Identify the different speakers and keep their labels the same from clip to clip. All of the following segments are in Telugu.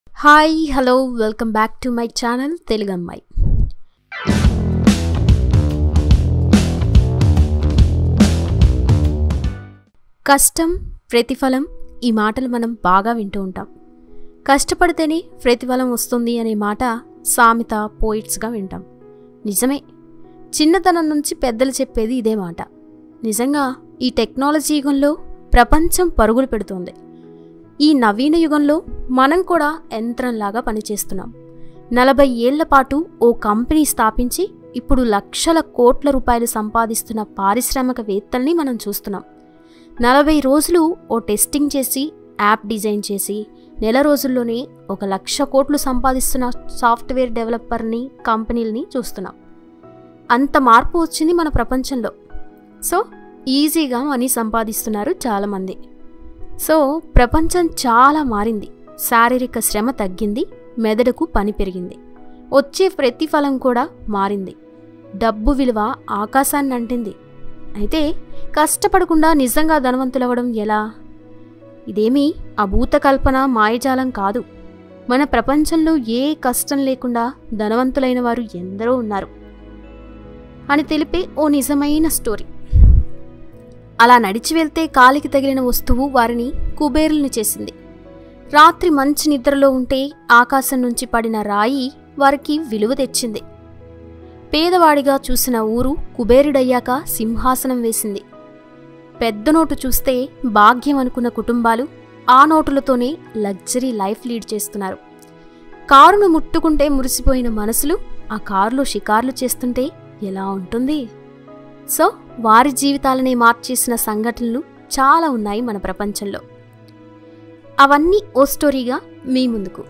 Speaker 1: hi hello welcome back to my channel Telugu అమ్మాయి కష్టం ప్రతిఫలం ఈ మాటలు మనం బాగా వింటూ ఉంటాం కష్టపడితేనే ప్రతిఫలం వస్తుంది అనే మాట సామెత పోయిట్స్గా వింటాం నిజమే చిన్నతనం నుంచి పెద్దలు చెప్పేది ఇదే మాట నిజంగా ఈ టెక్నాలజీ యుగంలో ప్రపంచం పరుగులు పెడుతోంది ఈ నవీన యుగంలో మనం కూడా యంత్రంలాగా పనిచేస్తున్నాం నలభై ఏళ్ల పాటు ఓ కంపెనీ స్థాపించి ఇప్పుడు లక్షల కోట్ల రూపాయలు సంపాదిస్తున్న పారిశ్రామికవేత్తల్ని మనం చూస్తున్నాం నలభై రోజులు ఓ టెస్టింగ్ చేసి యాప్ డిజైన్ చేసి నెల రోజుల్లోనే ఒక లక్ష కోట్లు సంపాదిస్తున్న సాఫ్ట్వేర్ డెవలపర్ని కంపెనీలని చూస్తున్నాం అంత మార్పు వచ్చింది మన ప్రపంచంలో సో ఈజీగా మనీ సంపాదిస్తున్నారు చాలామంది సో ప్రపంచం చాలా మారింది శారీరక శ్రమ తగ్గింది మెదడుకు పని పెరిగింది వచ్చే ప్రతిఫలం కూడా మారింది డబ్బు విలువ ఆకాశాన్ని అంటింది అయితే కష్టపడకుండా నిజంగా ధనవంతులవ్వడం ఎలా ఇదేమీ అభూత కల్పన మాయజాలం కాదు మన ప్రపంచంలో ఏ కష్టం లేకుండా ధనవంతులైన వారు ఎందరో ఉన్నారు అని తెలిపే ఓ నిజమైన స్టోరీ అలా నడిచి వెళ్తే కాలికి తగిలిన వస్తువు వారిని కుబేరుల్ని చేసింది రాత్రి మంచి నిద్రలో ఉంటే ఆకాశం నుంచి పడిన రాయి వారికి విలువ తెచ్చింది పేదవాడిగా చూసిన ఊరు కుబేరుడయ్యాక సింహాసనం వేసింది పెద్ద నోటు చూస్తే భాగ్యం అనుకున్న కుటుంబాలు ఆ నోటులతోనే లగ్జరీ లైఫ్ లీడ్ చేస్తున్నారు కారును ముట్టుకుంటే మురిసిపోయిన మనసులు ఆ కారులో షికార్లు చేస్తుంటే ఎలా ఉంటుంది సో వారి జీవితాలనే మార్చేసిన సంఘటనలు చాలా ఉన్నాయి మన ప్రపంచంలో అవన్నీ ఓ స్టోరీగా మీ ముందుకు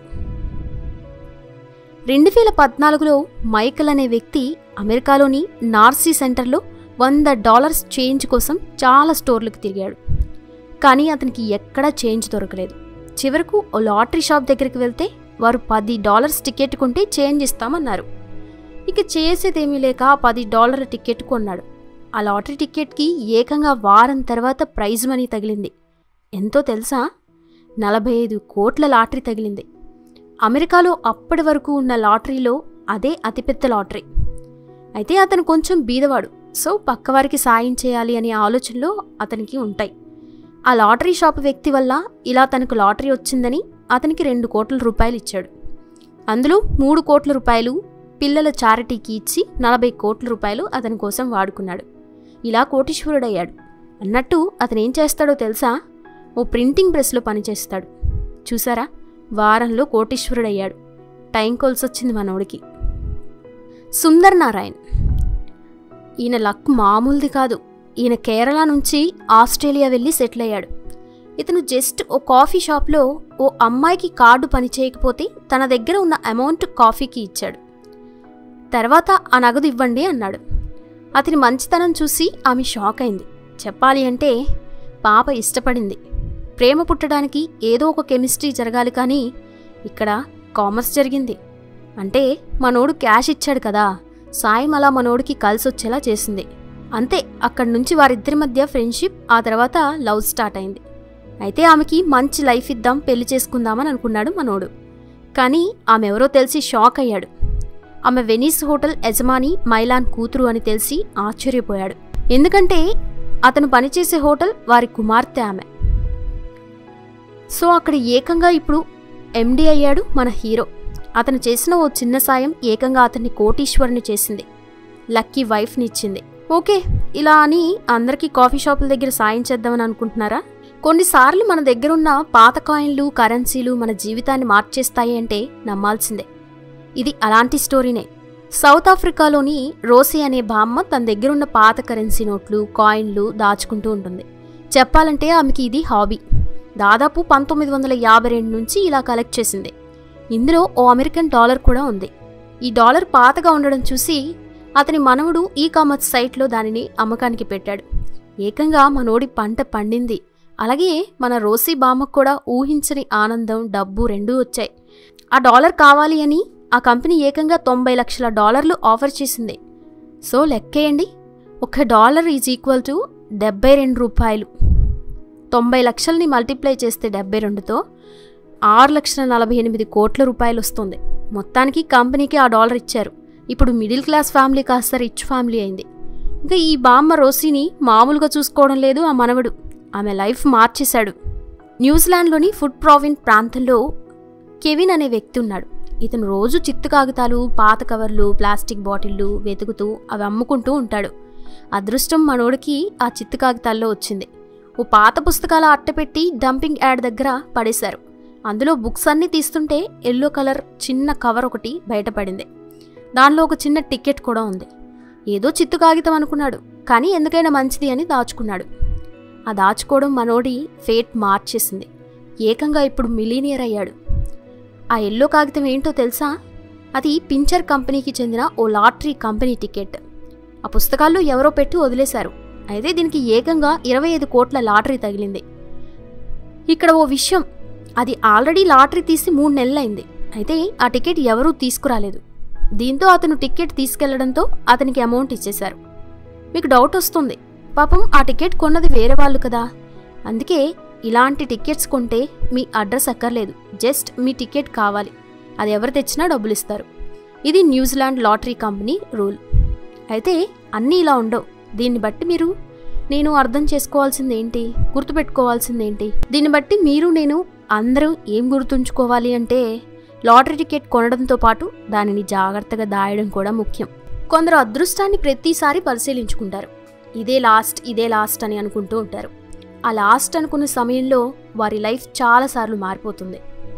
Speaker 1: రెండు వేల పద్నాలుగులో మైకల్ అనే వ్యక్తి అమెరికాలోని నార్సీ సెంటర్లో వంద డాలర్స్ చేంజ్ కోసం చాలా స్టోర్లకు తిరిగాడు కానీ అతనికి ఎక్కడా చేంజ్ దొరకలేదు చివరకు ఓ లాటరీ షాప్ దగ్గరికి వెళ్తే వారు పది డాలర్స్ టికెట్ కొంటే చేంజ్ ఇస్తామన్నారు ఇక చేసేదేమీ లేక ఆ పది డాలర్ల టికెట్ కొన్నాడు ఆ లాటరీ టికెట్కి ఏకంగా వారం తర్వాత ప్రైజ్ మనీ తగిలింది ఎంతో తెలుసా నలభై ఐదు కోట్ల లాటరీ తగిలింది అమెరికాలో అప్పటి వరకు ఉన్న లాటరీలో అదే అతిపెద్ద లాటరీ అయితే అతను కొంచెం బీదవాడు సో పక్కవారికి సాయం చేయాలి అనే ఆలోచనలు అతనికి ఉంటాయి ఆ లాటరీ షాప్ వ్యక్తి వల్ల ఇలా తనకు లాటరీ వచ్చిందని అతనికి రెండు కోట్ల రూపాయలు ఇచ్చాడు అందులో మూడు కోట్ల రూపాయలు పిల్లల చారిటీకి ఇచ్చి నలభై కోట్ల రూపాయలు అతని కోసం వాడుకున్నాడు ఇలా కోటీశ్వరుడయ్యాడు అన్నట్టు అతను ఏం చేస్తాడో తెలుసా ఓ ప్రింటింగ్ ప్రెస్లో పనిచేస్తాడు చూసారా వారంలో కోటీశ్వరుడయ్యాడు టైం కొలిసొచ్చింది మనోడికి సుందర్ నారాయణ్ ఈయన లక్ మామూలుది కాదు ఈయన కేరళ నుంచి ఆస్ట్రేలియా వెళ్ళి సెటిల్ అయ్యాడు ఇతను జస్ట్ ఓ కాఫీ షాప్లో ఓ అమ్మాయికి కార్డు పనిచేయకపోతే తన దగ్గర ఉన్న అమౌంట్ కాఫీకి ఇచ్చాడు తర్వాత ఆ నగదు ఇవ్వండి అన్నాడు అతని మంచితనం చూసి ఆమె షాక్ అయింది చెప్పాలి అంటే పాప ఇష్టపడింది ప్రేమ పుట్టడానికి ఏదో ఒక కెమిస్ట్రీ జరగాలి కానీ ఇక్కడ కామర్స్ జరిగింది అంటే మనోడు క్యాష్ ఇచ్చాడు కదా సాయం అలా మనోడికి కలిసొచ్చేలా చేసింది అంతే అక్కడి నుంచి వారిద్దరి మధ్య ఫ్రెండ్షిప్ ఆ తర్వాత లవ్ స్టార్ట్ అయింది అయితే ఆమెకి మంచి లైఫ్ ఇద్దాం పెళ్లి చేసుకుందామని అనుకున్నాడు మనోడు కానీ ఆమె ఎవరో తెలిసి షాక్ అయ్యాడు ఆమె వెనీస్ హోటల్ యజమాని మైలాన్ కూతురు అని తెలిసి ఆశ్చర్యపోయాడు ఎందుకంటే అతను పనిచేసే హోటల్ వారి కుమార్తె ఆమె సో అక్కడ ఏకంగా ఇప్పుడు ఎండి అయ్యాడు మన హీరో అతను చేసిన ఓ చిన్న సాయం ఏకంగా అతన్ని కోటీశ్వరుని చేసింది లక్కీ వైఫ్ని ఇచ్చింది ఓకే ఇలా అని అందరికీ కాఫీ షాపుల దగ్గర సాయం చేద్దామని అనుకుంటున్నారా కొన్నిసార్లు మన దగ్గర ఉన్న పాత కాయిన్లు కరెన్సీలు మన జీవితాన్ని మార్చేస్తాయి అంటే నమ్మాల్సిందే ఇది అలాంటి స్టోరీనే సౌత్ ఆఫ్రికాలోని రోసీ అనే బామ్మ తన దగ్గరున్న పాత కరెన్సీ నోట్లు కాయిన్లు దాచుకుంటూ ఉంటుంది చెప్పాలంటే ఆమెకి ఇది హాబీ దాదాపు పంతొమ్మిది వందల యాభై రెండు నుంచి ఇలా కలెక్ట్ చేసింది ఇందులో ఓ అమెరికన్ డాలర్ కూడా ఉంది ఈ డాలర్ పాతగా ఉండడం చూసి అతని మనవడు ఈ కామర్స్ సైట్లో దానిని అమ్మకానికి పెట్టాడు ఏకంగా మనోడి పంట పండింది అలాగే మన రోసీ బామ్మకు కూడా ఊహించని ఆనందం డబ్బు రెండూ వచ్చాయి ఆ డాలర్ కావాలి అని ఆ కంపెనీ ఏకంగా తొంభై లక్షల డాలర్లు ఆఫర్ చేసింది సో లెక్కేయండి ఒక డాలర్ ఈజ్ ఈక్వల్ టు డెబ్బై రెండు రూపాయలు తొంభై లక్షల్ని మల్టిప్లై చేస్తే డెబ్బై రెండుతో ఆరు లక్షల నలభై ఎనిమిది కోట్ల రూపాయలు వస్తుంది మొత్తానికి కంపెనీకి ఆ డాలర్ ఇచ్చారు ఇప్పుడు మిడిల్ క్లాస్ ఫ్యామిలీ కాస్త రిచ్ ఫ్యామిలీ అయింది ఇంకా ఈ బామ్మ రోసిని మామూలుగా చూసుకోవడం లేదు ఆ మనవడు ఆమె లైఫ్ మార్చేశాడు న్యూజిలాండ్లోని ఫుడ్ ప్రావిన్ ప్రాంతంలో కెవిన్ అనే వ్యక్తి ఉన్నాడు ఇతను రోజు చిత్తు కాగితాలు పాత కవర్లు ప్లాస్టిక్ బాటిళ్ళు వెతుకుతూ అవి అమ్ముకుంటూ ఉంటాడు అదృష్టం మనోడికి ఆ చిత్తు కాగితాల్లో వచ్చింది ఓ పాత పుస్తకాల అట్టపెట్టి డంపింగ్ యాడ్ దగ్గర పడేశారు అందులో బుక్స్ అన్నీ తీస్తుంటే ఎల్లో కలర్ చిన్న కవర్ ఒకటి బయటపడింది దానిలో ఒక చిన్న టికెట్ కూడా ఉంది ఏదో చిత్తు కాగితం అనుకున్నాడు కానీ ఎందుకైనా మంచిది అని దాచుకున్నాడు ఆ దాచుకోవడం మనోడి ఫేట్ మార్చేసింది ఏకంగా ఇప్పుడు మిలీనియర్ అయ్యాడు ఆ ఎల్లో కాగితం ఏంటో తెలుసా అది పించర్ కంపెనీకి చెందిన ఓ లాటరీ కంపెనీ టికెట్ ఆ పుస్తకాల్లో ఎవరో పెట్టి వదిలేశారు అయితే దీనికి ఏకంగా ఇరవై ఐదు కోట్ల లాటరీ తగిలింది ఇక్కడ ఓ విషయం అది ఆల్రెడీ లాటరీ తీసి మూడు నెలలైంది అయితే ఆ టికెట్ ఎవరూ తీసుకురాలేదు దీంతో అతను టికెట్ తీసుకెళ్లడంతో అతనికి అమౌంట్ ఇచ్చేశారు మీకు డౌట్ వస్తుంది పాపం ఆ టికెట్ కొన్నది వేరే వాళ్ళు కదా అందుకే ఇలాంటి టికెట్స్ కొంటే మీ అడ్రస్ అక్కర్లేదు జస్ట్ మీ టికెట్ కావాలి అది ఎవరు తెచ్చినా డబ్బులు ఇస్తారు ఇది న్యూజిలాండ్ లాటరీ కంపెనీ రూల్ అయితే అన్నీ ఇలా ఉండవు దీన్ని బట్టి మీరు నేను అర్థం చేసుకోవాల్సింది ఏంటి గుర్తుపెట్టుకోవాల్సింది ఏంటి దీన్ని బట్టి మీరు నేను అందరూ ఏం గుర్తుంచుకోవాలి అంటే లాటరీ టికెట్ కొనడంతో పాటు దానిని జాగ్రత్తగా దాయడం కూడా ముఖ్యం కొందరు అదృష్టాన్ని ప్రతిసారి పరిశీలించుకుంటారు ఇదే లాస్ట్ ఇదే లాస్ట్ అని అనుకుంటూ ఉంటారు ఆ లాస్ట్ అనుకున్న సమయంలో వారి లైఫ్ చాలాసార్లు మారిపోతుంది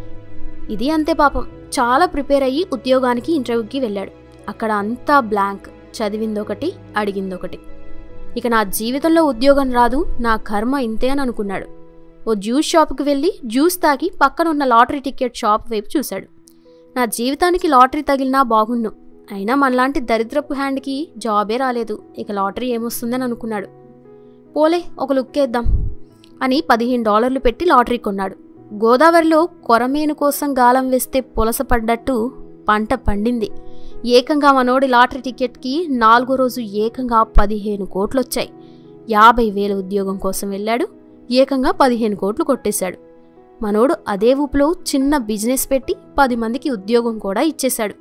Speaker 1: ఇది అంతే పాపం చాలా ప్రిపేర్ అయ్యి ఉద్యోగానికి ఇంటర్వ్యూకి వెళ్ళాడు అక్కడ అంతా బ్లాంక్ చదివిందొకటి అడిగిందొకటి ఇక నా జీవితంలో ఉద్యోగం రాదు నా కర్మ ఇంతే అని అనుకున్నాడు ఓ జ్యూస్ షాప్కి వెళ్ళి జ్యూస్ తాగి పక్కన ఉన్న లాటరీ టికెట్ షాప్ వైపు చూశాడు నా జీవితానికి లాటరీ తగిలినా బాగున్ను అయినా మనలాంటి దరిద్రపు హ్యాండ్కి జాబే రాలేదు ఇక లాటరీ ఏమొస్తుందని అనుకున్నాడు పోలే ఒక లుక్కేద్దాం అని పదిహేను డాలర్లు పెట్టి లాటరీ కొన్నాడు గోదావరిలో కొరమేను కోసం గాలం వేస్తే పులస పడ్డట్టు పంట పండింది ఏకంగా మనోడి లాటరీ టికెట్కి నాలుగో రోజు ఏకంగా పదిహేను కోట్లొచ్చాయి యాభై వేల ఉద్యోగం కోసం వెళ్ళాడు ఏకంగా పదిహేను కోట్లు కొట్టేశాడు మనోడు అదే ఊపులో చిన్న బిజినెస్ పెట్టి పది మందికి ఉద్యోగం కూడా ఇచ్చేశాడు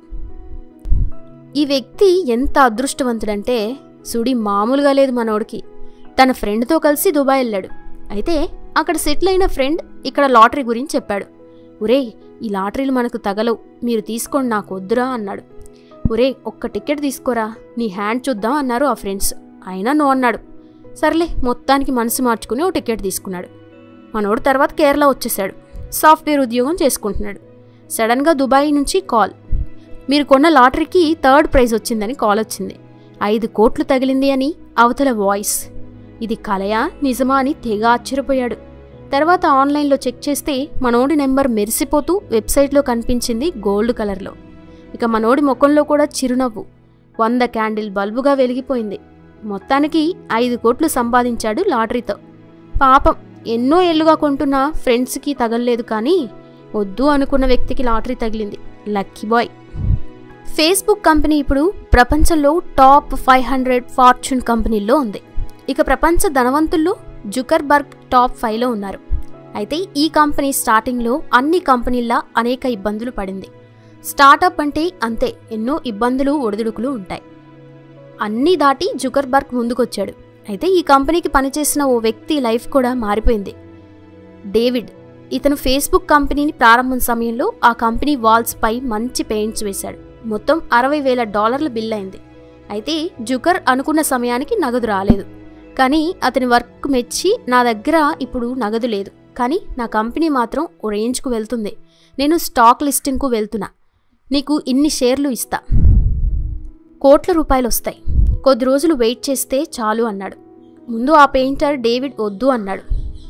Speaker 1: ఈ వ్యక్తి ఎంత అదృష్టవంతుడంటే సుడి మామూలుగా లేదు మనోడికి తన ఫ్రెండ్తో కలిసి దుబాయ్ వెళ్ళాడు అయితే అక్కడ సెటిల్ అయిన ఫ్రెండ్ ఇక్కడ లాటరీ గురించి చెప్పాడు ఒరే ఈ లాటరీలు మనకు తగలవు మీరు తీసుకోండి నాకు వద్దురా అన్నాడు ఒరే ఒక్క టికెట్ తీసుకోరా నీ హ్యాండ్ చూద్దాం అన్నారు ఆ ఫ్రెండ్స్ అయినా నో అన్నాడు సర్లే మొత్తానికి మనసు మార్చుకుని ఓ టికెట్ తీసుకున్నాడు మనోడు తర్వాత కేరళ వచ్చేసాడు సాఫ్ట్వేర్ ఉద్యోగం చేసుకుంటున్నాడు సడన్గా దుబాయ్ నుంచి కాల్ మీరు కొన్న లాటరీకి థర్డ్ ప్రైజ్ వచ్చిందని కాల్ వచ్చింది ఐదు కోట్లు తగిలింది అని అవతల వాయిస్ ఇది కలయా నిజమా అని తెగ ఆశ్చర్యపోయాడు తర్వాత ఆన్లైన్లో చెక్ చేస్తే మనోడి నెంబర్ మెరిసిపోతూ వెబ్సైట్లో కనిపించింది గోల్డ్ కలర్లో ఇక మనోడి ముఖంలో కూడా చిరునవ్వు వంద క్యాండిల్ బల్బుగా వెలిగిపోయింది మొత్తానికి ఐదు కోట్లు సంపాదించాడు లాటరీతో పాపం ఎన్నో ఏళ్ళుగా కొంటున్న ఫ్రెండ్స్కి తగలలేదు కానీ వద్దు అనుకున్న వ్యక్తికి లాటరీ తగిలింది లక్కీ బాయ్ ఫేస్బుక్ కంపెనీ ఇప్పుడు ప్రపంచంలో టాప్ ఫైవ్ హండ్రెడ్ ఫార్చ్యూన్ కంపెనీల్లో ఉంది ఇక ప్రపంచ ధనవంతుల్లో జుకర్బర్గ్ టాప్ ఫైవ్లో ఉన్నారు అయితే ఈ కంపెనీ స్టార్టింగ్లో అన్ని కంపెనీల్లా అనేక ఇబ్బందులు పడింది స్టార్టప్ అంటే అంతే ఎన్నో ఇబ్బందులు ఒడిదుడుకులు ఉంటాయి అన్నీ దాటి జుకర్బర్గ్ ముందుకొచ్చాడు అయితే ఈ కంపెనీకి పనిచేసిన ఓ వ్యక్తి లైఫ్ కూడా మారిపోయింది డేవిడ్ ఇతను ఫేస్బుక్ కంపెనీని ప్రారంభం సమయంలో ఆ కంపెనీ వాల్స్ పై మంచి పెయింట్స్ వేశాడు మొత్తం అరవై వేల డాలర్ల బిల్ అయింది అయితే జుకర్ అనుకున్న సమయానికి నగదు రాలేదు కానీ అతని వర్క్ మెచ్చి నా దగ్గర ఇప్పుడు నగదు లేదు కానీ నా కంపెనీ మాత్రం ఓ రేంజ్కు వెళ్తుంది నేను స్టాక్ లిస్టింగ్కు వెళ్తున్నా నీకు ఇన్ని షేర్లు ఇస్తా కోట్ల రూపాయలు వస్తాయి కొద్ది రోజులు వెయిట్ చేస్తే చాలు అన్నాడు ముందు ఆ పెయింటర్ డేవిడ్ వద్దు అన్నాడు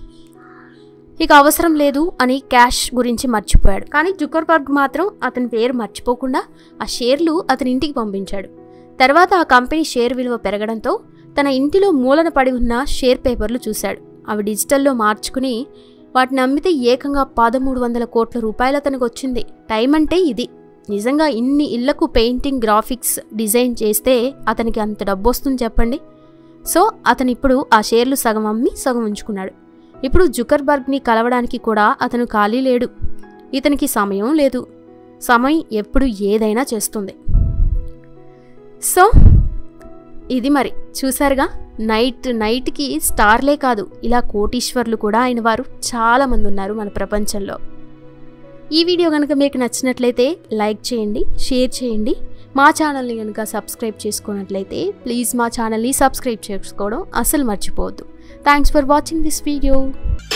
Speaker 1: ఇక అవసరం లేదు అని క్యాష్ గురించి మర్చిపోయాడు కానీ జుకర్బర్గ్ మాత్రం అతని పేరు మర్చిపోకుండా ఆ షేర్లు అతని ఇంటికి పంపించాడు తర్వాత ఆ కంపెనీ షేర్ విలువ పెరగడంతో తన ఇంటిలో మూలన పడి ఉన్న షేర్ పేపర్లు చూశాడు అవి డిజిటల్లో మార్చుకుని వాటిని అమ్మితే ఏకంగా పదమూడు వందల కోట్ల రూపాయలు అతనికి వచ్చింది టైం అంటే ఇది నిజంగా ఇన్ని ఇళ్లకు పెయింటింగ్ గ్రాఫిక్స్ డిజైన్ చేస్తే అతనికి అంత డబ్బు వస్తుంది చెప్పండి సో అతను ఇప్పుడు ఆ షేర్లు సగం అమ్మి సగం ఉంచుకున్నాడు ఇప్పుడు జుకర్బర్గ్ని కలవడానికి కూడా అతను ఖాళీ లేడు ఇతనికి సమయం లేదు సమయం ఎప్పుడు ఏదైనా చేస్తుంది సో ఇది మరి చూసారుగా నైట్ నైట్కి స్టార్లే కాదు ఇలా కోటీశ్వర్లు కూడా అయిన వారు చాలామంది ఉన్నారు మన ప్రపంచంలో ఈ వీడియో కనుక మీకు నచ్చినట్లయితే లైక్ చేయండి షేర్ చేయండి మా ఛానల్ని కనుక సబ్స్క్రైబ్ చేసుకున్నట్లయితే ప్లీజ్ మా ఛానల్ని సబ్స్క్రైబ్ చేసుకోవడం అసలు మర్చిపోవద్దు thanks for watching this video